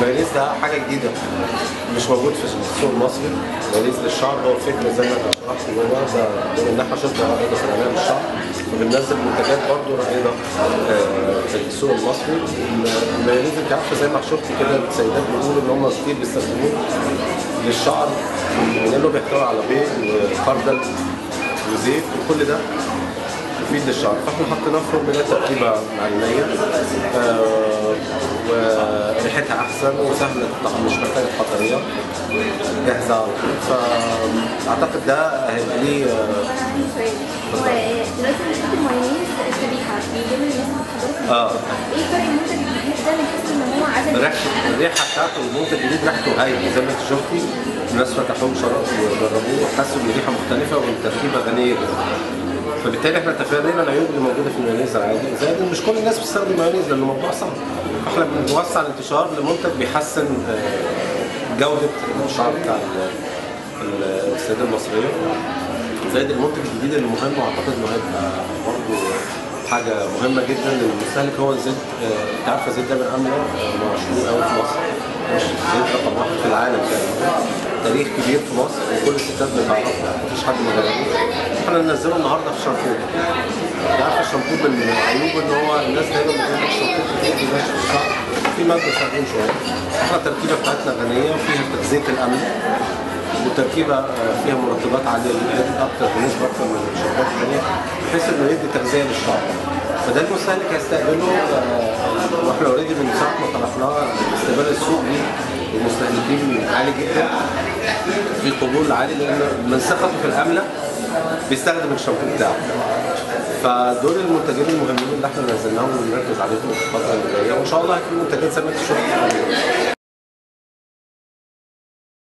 المايونيز ده حاجه جديده مش موجود في السوق المصري مايونيز للشعر هو فكره زي ما انا شرحت جوه ده بما ان احنا شركه رائده في العنايه بالشعر وبننزل منتجات برضه رائده آه، في السوق المصري المايونيز انت عارفه زي ما شفتي كده السيدات بيقولوا ان هم كتير بيستخدموه للشعر لانه بيحتوي على بيض وخردل وزيت وكل ده مفيد للشعر فاحنا حطيناه في فورمولا تركيبه علميه آه وريحتها احسن وسهله الطعم مش محتاجه حطريات جاهزه على طول فاعتقد ده هيبقى ليه آه، هو دلوقتي بنحط المايونيز الشريحه بيجيب الناس حضرتك اه ايه فرق المنتج الجديد ده بنحس ان هو عدد ريحته الريحه بتاعته المنتج الجديد ريحته هايله زي ما انت شفتي الناس فتحوه شرب وجربوه وحسوا ان الريحه مختلفه والتركيبه غنيه جدا فبالتالي احنا تفادينا العيوب اللي موجوده في المايونيز العادي زائد ان مش كل الناس بتستخدم مايونيز لانه موضوع صعب فاحنا بنوسع الانتشار لمنتج بيحسن آه، جوده الشعر بتاع ال- ال- السيده المصريه زائد المنتج الجديد اللي مهم واعتقد انه هيبقى برضه حاجه مهمه جدا للمستهلك هو الزيت آه، انت عارفه زيت لبن امله آه، مشهور قوي في مصر مش زيت رقم واحد في العالم كمان تاريخ كبير في مصر وكل الستات بتعرفه مفيش حد ما جربوش احنا ننزله النهارده في شامبو انت عارفه الشامبو من عيوبه ان هو الناس دايما بتقول الشامبو كتير بينشف الشعر في ماده صابون شويه احنا التركيبه بتاعتنا غنيه وفيها زيت الامل وتركيبه آه، فيها مرطبات عاليه جدا اكتر بنسبه اكتر من الشربات الثانيه بحيث انه يدي تغذيه للشعر فده المستهلك هيستقبله آه، واحنا اوريدي من ساعه ما طرحناه استقبال السوق ليه المستهلكين عالي جدا في قبول عالي لان من ثقته في الامله بيستخدم الشامبو بتاعه فدول المنتجين المهمين اللي احنا نزلناهم ونركز عليهم الفتره اللي جايه وان شاء الله هيكون منتجات زي ما انت شفت